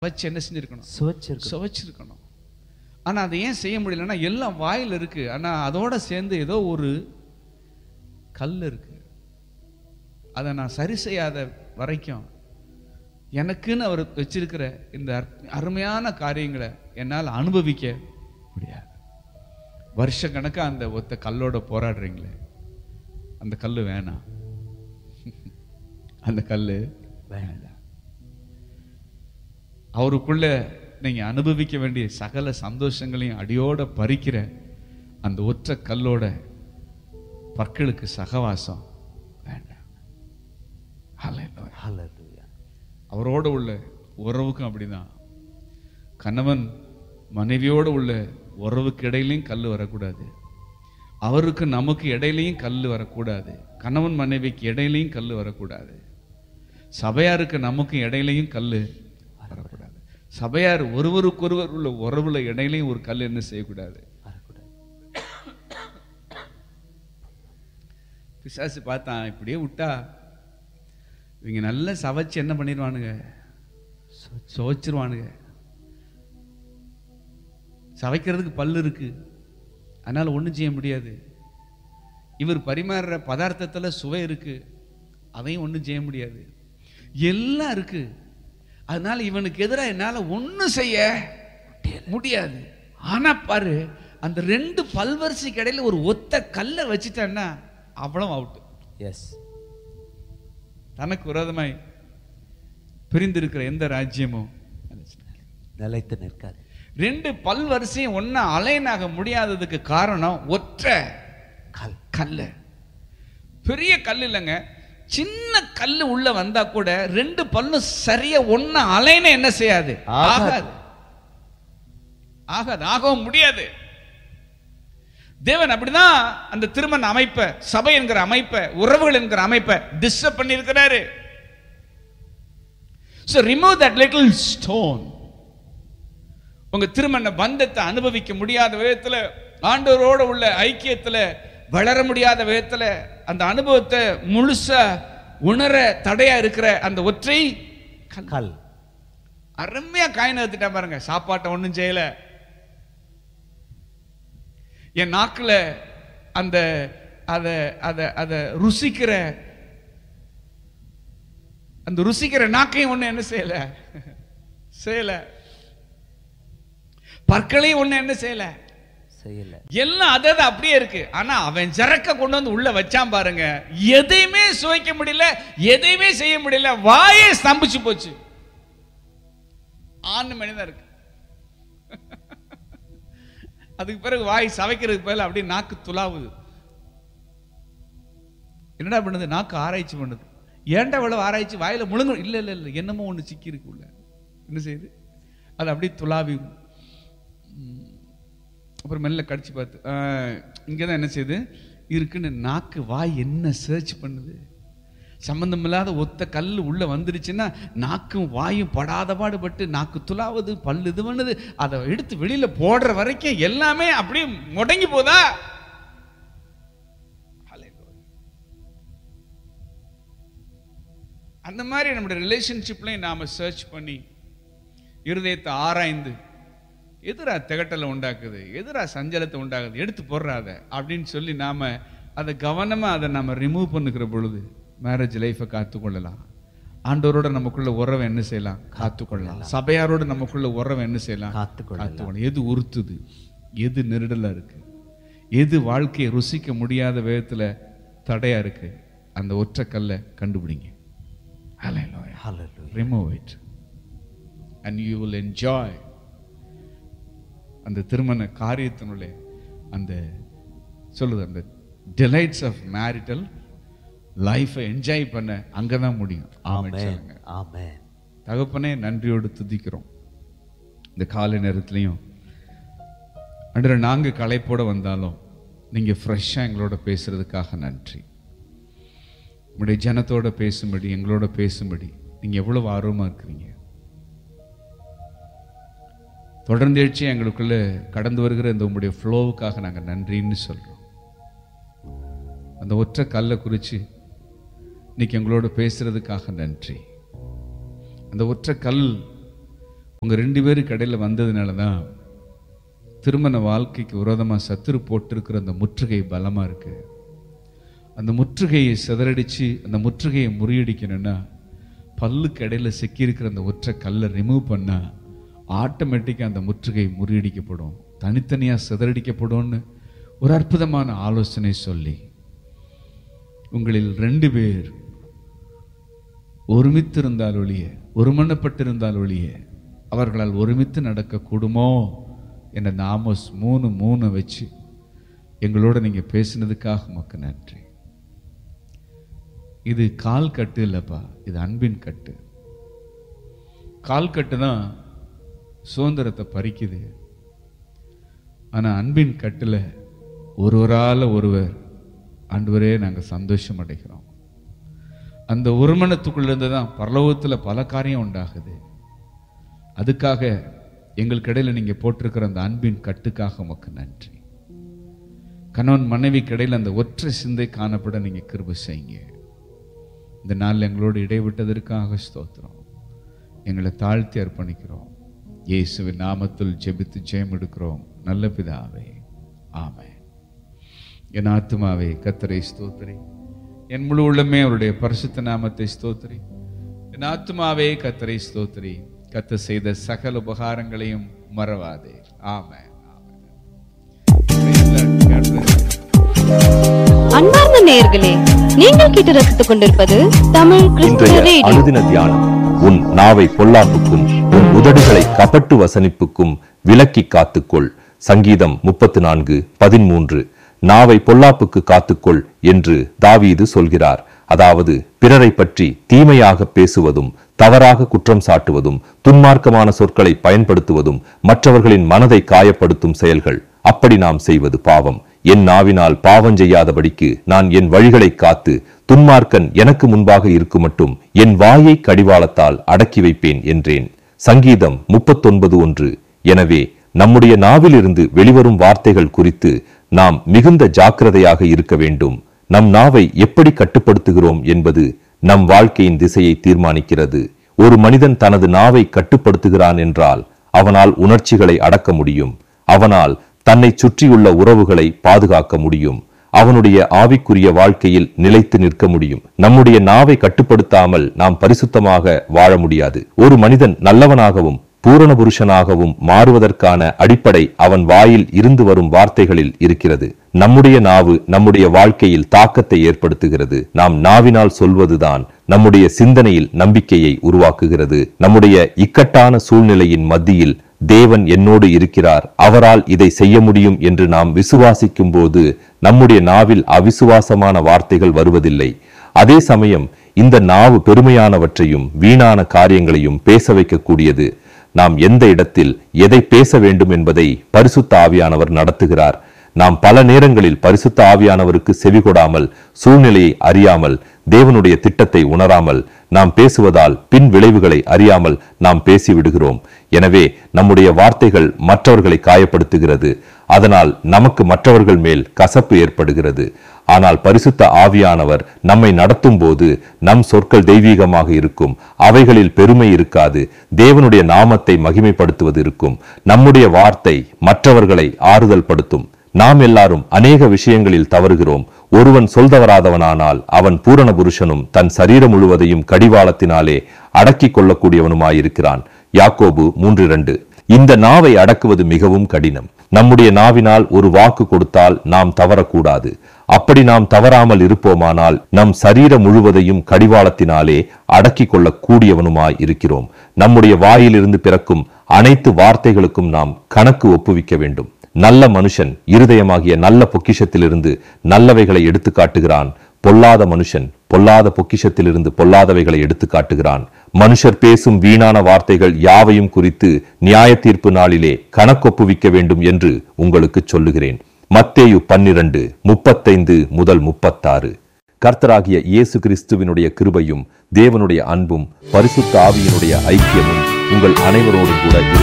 வச்சு என்ன செஞ்சிருக்கணும் சுவைச்சிருக்கு சுவைச்சிருக்கணும் ஆனா அதை ஏன் செய்ய முடியலன்னா எல்லாம் வாயில் இருக்கு ஆனா அதோட சேர்ந்து ஏதோ ஒரு கல் இருக்கு அதை நான் சரி செய்யாத வரைக்கும் எனக்குன்னு அவர் வச்சிருக்கிற இந்த அற்- அருமையான காரியங்களை என்னால் அனுபவிக்க முடியாது வருஷ கணக்கா அந்த ஒத்த கல்லோட போராடுறீங்களே அந்த கல் வேணாம் அந்த கல் வேண்டாம் அவருக்குள்ள நீங்க அனுபவிக்க வேண்டிய சகல சந்தோஷங்களையும் அடியோட பறிக்கிற அந்த ஒற்றை கல்லோட பற்களுக்கு சகவாசம் வேண்டாம் Hallelujah. ஹalleluya அவரோட உள்ள உறவுக்கும் அப்படிதான் கணவன் மனைவியோட உள்ள உறவுக்கு இடையிலையும் கல் வரக்கூடாது அவருக்கு நமக்கு இடையிலையும் கல் வரக்கூடாது கணவன் மனைவிக்கு இடையிலையும் கல் வரக்கூடாது சபையாருக்கு நமக்கு இடையிலையும் கல் வரக்கூடாது சபையார் ஒருவருக்கொருவர் உள்ள உறவுல இடையிலையும் ஒரு கல் என்ன செய்யக்கூடாது வரக்கூடாது பிசாசு பார்த்தான் இப்படியே விட்டா இவங்க நல்லா சவைச்சு என்ன பண்ணிடுவானுங்க சுவைச்சிருவானுங்க சவைக்கிறதுக்கு பல்லு இருக்கு அதனால ஒண்ணும் செய்ய முடியாது இவர் பரிமாறுற பதார்த்தத்துல சுவை இருக்கு அதையும் ஒண்ணும் செய்ய முடியாது எல்லாம் இருக்கு அதனால இவனுக்கு எதிராக என்னால ஒண்ணும் செய்ய முடியாது ஆனா பாரு அந்த ரெண்டு பல்வரிசைக்கு இடையில ஒரு ஒத்த கல்லை வச்சுட்டான்னா அவ்வளவு அவுட் எஸ் தனக்கு விரோதமாய் பிரிந்திருக்கிற எந்த ராஜ்யமும் நிலைத்து நிற்காது ரெண்டு பல்வரிசையும் ஒன்னா அலைனாக முடியாததுக்கு காரணம் ஒற்றை கல் கல்லு பெரிய கல் இல்லைங்க சின்ன கல்லு உள்ள வந்தா கூட ரெண்டு பல்லும் சரியா ஒன்னா அலைன என்ன செய்யாது ஆகாது. ஆகாது ஆகாது ஆகவும் முடியாது தேவன் அப்படிதான் அந்த திருமண அமைப்பை சபை என்கிற அமைப்பை உறவுகள் என்கிற அமைப்பை டிஸ்டர்ப் பண்ணியிருக்கிறாரு So remove that little stone உங்க திருமண பந்தத்தை அனுபவிக்க முடியாத விதத்துல ஆண்டவரோட உள்ள ஐக்கியத்துல வளர முடியாத விதத்துல அந்த அனுபவத்தை முழுசா உணர தடையா இருக்கிற அந்த ஒற்றை கல். கல் அருமையா காயின் எடுத்துட்டேன் பாருங்க சாப்பாட்டை ஒண்ணும் செய்யல என் நாக்குல அந்த அத அத அத ருசிக்கிற அந்த ருசிக்கிற நாக்கையும் ஒண்ணு என்ன செய்யல செய்யல பற்களையும் ஒண்ணு என்ன செய்யல செய்யல எல்லாம் அதது அப்படியே இருக்கு ஆனா அவன் ஜரக்க கொண்டு வந்து உள்ள வச்சான் பாருங்க எதையுமே சுவைக்க முடியல எதையுமே செய்ய முடியல வாயே ஸ்தம்பிச்சு போச்சு ஆண் மனிதன் இருக்கு அதுக்கு பிறகு வாய் சவைக்கிறதுக்கு பதிலா அப்படியே நாக்கு துலாவுது என்னடா பண்ணுது நாக்கு ஆராய்ச்சி பண்ணுது ஏன்டா இவ்வளவு ஆராய்ச்சி வாயில முழுங்க இல்ல இல்ல இல்ல என்னமோ ஒண்ணு சிக்கி இருக்கு உள்ள என்ன செய்யுது அது அப்படியே துலாவி ம். அப்புறம் மெல்ல கடிச்சு பார்த்து இங்கே தான் என்ன செய்யுது இருக்குன்னு நாக்கு வாய் என்ன சர்ச் பண்ணுது சம்பந்தமில்லாத ஒத்த கல் உள்ள வந்துருச்சுன்னா நாக்கும் வாயும் படாத பாடுபட்டு நாக்கு துலாவது பல்லு இது பண்ணுது அதை எடுத்து வெளியில போடுற வரைக்கும் எல்லாமே அப்படியே முடங்கி போதா Hallelujah. அந்த மாதிரி நம்முடைய ரிலேஷன்ஷிப்லையும் நாம சர்ச் பண்ணி இருதயத்தை ஆராய்ந்து எதிரா திகட்டலை உண்டாக்குது எதிரா சஞ்சலத்தை உண்டாக்குது எடுத்து போடுறாத அப்படின்னு சொல்லி நாம அதை கவனமா அதை நம்ம ரிமூவ் பண்ணுகிற பொழுது மேரேஜ் லைஃபை காத்துக்கொள்ளலாம் ஆண்டவரோட நமக்குள்ள உறவை என்ன செய்யலாம் காத்துக்கொள்ளலாம் சபையாரோட நமக்குள்ள உறவை என்ன செய்யலாம் காத்துக்கொள்ளலாம். காத்துக்கொள்ளலாம் எது உறுத்துது எது நெருடலா இருக்கு எது வாழ்க்கையை ருசிக்க முடியாத விதத்துல தடையா இருக்கு அந்த ஒற்றை கல்லை கண்டுபிடிங்க Hallelujah. Hallelujah remove it and you will enjoy அந்த திருமண காரியத்தினுள்ளே அந்த சொல்லுது அந்த டிலைட்ஸ் ஆஃப் மேரிட்டல் லைஃபை என்ஜாய் பண்ண அங்கதான் முடியும் ஆமென் ஆமென் சொல்லுங்க. ஆமென் தகப்பனே நன்றியோடு துதிக்கிறோம் இந்த காலை நேரத்துலையும் அன்று நாங்க களைப்போட வந்தாலும் நீங்க ஃப்ரெஷ்ஷாக எங்களோட பேசுறதுக்காக நன்றி உங்களுடைய ஜனத்தோட பேசும்படி எங்களோட பேசும்படி நீங்க எவ்வளவு ஆர்வமா இருக்கிறீங்க தொடர்ந்து எழுச்சி எங்களுக்குள்ள கடந்து வருகிற இந்த உங்களுடைய ஃப்ளோவுக்காக நாங்க நன்றின்னு சொல்றோம் அந்த ஒற்றை கல்லை குறித்து இன்னைக்கு எங்களோட பேசுறதுக்காக நன்றி அந்த ஒற்றை கல் உங்க ரெண்டு பேரும் கடையில வந்ததுனால தான் திருமண வாழ்க்கைக்கு விரோதமா சத்துரு போட்டிருக்கிற அந்த முற்றுகை பலமா இருக்கு அந்த முற்றுகையை சிதறடிச்சு அந்த முற்றுகையை முறியடிக்கணும்னா பல்லுக்கு இடையில சிக்கியிருக்கிற அந்த ஒற்றை கல்லை ரிமூவ் பண்ணா ஆட்டோமேட்டிக்காக அந்த முற்றுகை முறியடிக்கப்படும் தனித்தனியாக சிதறடிக்கப்படும்னு ஒரு அற்புதமான ஆலோசனை சொல்லி உங்களில் ரெண்டு பேர் ஒருமித்திருந்தால் ஒழிய ஒருமனப்பட்டிருந்தால் ஒழிய அவர்களால் ஒருமித்து நடக்க கூடுமோ என்ற நாமோஸ் மூணு மூணு வச்சு எங்களோட நீங்க பேசினதுக்காக உமக்கு நன்றி இது கால் கட்டு இல்லப்பா இது அன்பின் கட்டு கால் கட்டு தான் சுதந்திரத்தை பறிக்குது ஆனா அன்பின் கட்டுல ஒருவரால ஒருவர் ஆண்டவரே நாங்க சந்தோஷம் அடைகிறோம் அந்த ஒருமனத்துக்குள்ள இருந்து தான் பரலோகத்துல பல காரியம் உண்டாகுது அதுக்காக எங்களுக்கு இடையில நீங்க போட்டிருக்கிற அந்த அன்பின் கட்டுக்காக உமக்கு நன்றி கணவன் மனைவி இடையில அந்த ஒற்றை சிந்தை காணப்பட நீங்க கிருபை செய்யுங்க இந்த நாளில் எங்களோடு இடைவிட்டதற்காக ஸ்தோத்திரம் எங்களை தாழ்த்தி அர்ப்பணிக்கிறோம் இயேசுவின் நாமத்தில் ஜெபித்து ஜெயம் எடுக்கிறோம் நல்ல பிதாவே ஆமென் என் ஆத்துமாவே கத்தரை ஸ்தோத்திரி என் முழு உள்ளமே அவருடைய பரிசுத்த நாமத்தை ஸ்தோத்திரி என் ஆத்துமாவே கத்தரை ஸ்தோத்திரி கத்த செய்த சகல உபகாரங்களையும் மறவாதே ஆமென் ஆமென். Praise the Lord. God bless you. அன்பார்ந்த நேயர்களே நீங்கள் கேட்டு ரசித்துக் கொண்டிருப்பது தமிழ் கிறிஸ்துவ இன்றைய ரேடியோ அனுதின தியானம் உன் நாவை பொல்லாப்புக்கும் உன் உதடுகளை கபட்டு வசனிப்புக்கும் விலக்கி காத்துக்கொள் சங்கீதம் முப்பத்து நான்கு பதிமூன்று நாவை பொல்லாப்புக்கு காத்துக்கொள் என்று தாவீது சொல்கிறார் அதாவது பிறரை பற்றி தீமையாக பேசுவதும் தவறாக குற்றம் சாட்டுவதும் துன்மார்க்கமான சொற்களை பயன்படுத்துவதும் மற்றவர்களின் மனதை காயப்படுத்தும் செயல்கள் அப்படி நாம் செய்வது பாவம் என் நாவினால் பாவம் செய்யாதபடிக்கு நான் என் வழிகளை காத்து துன்மார்க்கன் எனக்கு முன்பாக இருக்கும் மட்டும் என் வாயை கடிவாளத்தால் அடக்கி வைப்பேன் என்றேன் சங்கீதம் முப்பத்தொன்பது ஒன்று எனவே நம்முடைய நாவிலிருந்து வெளிவரும் வார்த்தைகள் குறித்து நாம் மிகுந்த ஜாக்கிரதையாக இருக்க வேண்டும் நம் நாவை எப்படி கட்டுப்படுத்துகிறோம் என்பது நம் வாழ்க்கையின் திசையை தீர்மானிக்கிறது ஒரு மனிதன் தனது நாவை கட்டுப்படுத்துகிறான் என்றால் அவனால் உணர்ச்சிகளை அடக்க முடியும் அவனால் தன்னை சுற்றியுள்ள உறவுகளை பாதுகாக்க முடியும் அவனுடைய ஆவிக்குரிய வாழ்க்கையில் நிலைத்து நிற்க முடியும் நம்முடைய நாவை கட்டுப்படுத்தாமல் நாம் பரிசுத்தமாக வாழ முடியாது ஒரு மனிதன் நல்லவனாகவும் பூரண புருஷனாகவும் மாறுவதற்கான அடிப்படை அவன் வாயில் இருந்து வரும் வார்த்தைகளில் இருக்கிறது நம்முடைய நாவு நம்முடைய வாழ்க்கையில் தாக்கத்தை ஏற்படுத்துகிறது நாம் நாவினால் சொல்வதுதான் நம்முடைய சிந்தனையில் நம்பிக்கையை உருவாக்குகிறது நம்முடைய இக்கட்டான சூழ்நிலையின் மத்தியில் தேவன் என்னோடு இருக்கிறார் அவரால் இதை செய்ய முடியும் என்று நாம் விசுவாசிக்கும் போது நம்முடைய நாவில் அவிசுவாசமான வார்த்தைகள் வருவதில்லை அதே சமயம் இந்த நாவு பெருமையானவற்றையும் வீணான காரியங்களையும் பேச வைக்கக்கூடியது நாம் எந்த இடத்தில் எதை பேச வேண்டும் என்பதை பரிசுத்த ஆவியானவர் நடத்துகிறார் நாம் பல நேரங்களில் பரிசுத்த ஆவியானவருக்கு செவிகொடாமல் சூழ்நிலையை அறியாமல் தேவனுடைய திட்டத்தை உணராமல் நாம் பேசுவதால் பின் விளைவுகளை அறியாமல் நாம் பேசிவிடுகிறோம் எனவே நம்முடைய வார்த்தைகள் மற்றவர்களை காயப்படுத்துகிறது அதனால் நமக்கு மற்றவர்கள் மேல் கசப்பு ஏற்படுகிறது ஆனால் பரிசுத்த ஆவியானவர் நம்மை நடத்தும் போது நம் சொற்கள் தெய்வீகமாக இருக்கும் அவைகளில் பெருமை இருக்காது தேவனுடைய நாமத்தை மகிமைப்படுத்துவது இருக்கும் நம்முடைய வார்த்தை மற்றவர்களை ஆறுதல் படுத்தும் நாம் எல்லாரும் அநேக விஷயங்களில் தவறுகிறோம் ஒருவன் சொல்தவராதவனானால் அவன் பூரண புருஷனும் தன் சரீரம் முழுவதையும் கடிவாளத்தினாலே அடக்கிக் கொள்ளக்கூடியவனுமாயிருக்கிறான் யாக்கோபு மூன்று இரண்டு இந்த நாவை அடக்குவது மிகவும் கடினம் நம்முடைய நாவினால் ஒரு வாக்கு கொடுத்தால் நாம் தவறக்கூடாது அப்படி நாம் தவறாமல் இருப்போமானால் நம் சரீரம் முழுவதையும் கடிவாளத்தினாலே அடக்கிக் கொள்ளக் கூடியவனுமாய் இருக்கிறோம் நம்முடைய வாயிலிருந்து பிறக்கும் அனைத்து வார்த்தைகளுக்கும் நாம் கணக்கு ஒப்புவிக்க வேண்டும் நல்ல மனுஷன் இருதயமாகிய நல்ல பொக்கிஷத்திலிருந்து நல்லவைகளை எடுத்து காட்டுகிறான் பொல்லாத மனுஷன் பொல்லாத பொக்கிஷத்திலிருந்து பொல்லாதவைகளை எடுத்து காட்டுகிறான் மனுஷர் பேசும் வீணான வார்த்தைகள் யாவையும் குறித்து நியாய தீர்ப்பு நாளிலே கணக்கொப்புவிக்க வேண்டும் என்று உங்களுக்கு சொல்லுகிறேன் மத்தேயு பன்னிரண்டு முப்பத்தைந்து முதல் முப்பத்தாறு கர்த்தராகிய இயேசு கிறிஸ்துவினுடைய கிருபையும் தேவனுடைய அன்பும் பரிசுத்த ஆவியினுடைய ஐக்கியமும் உங்கள் அனைவரோடும் கூட இருக்கும்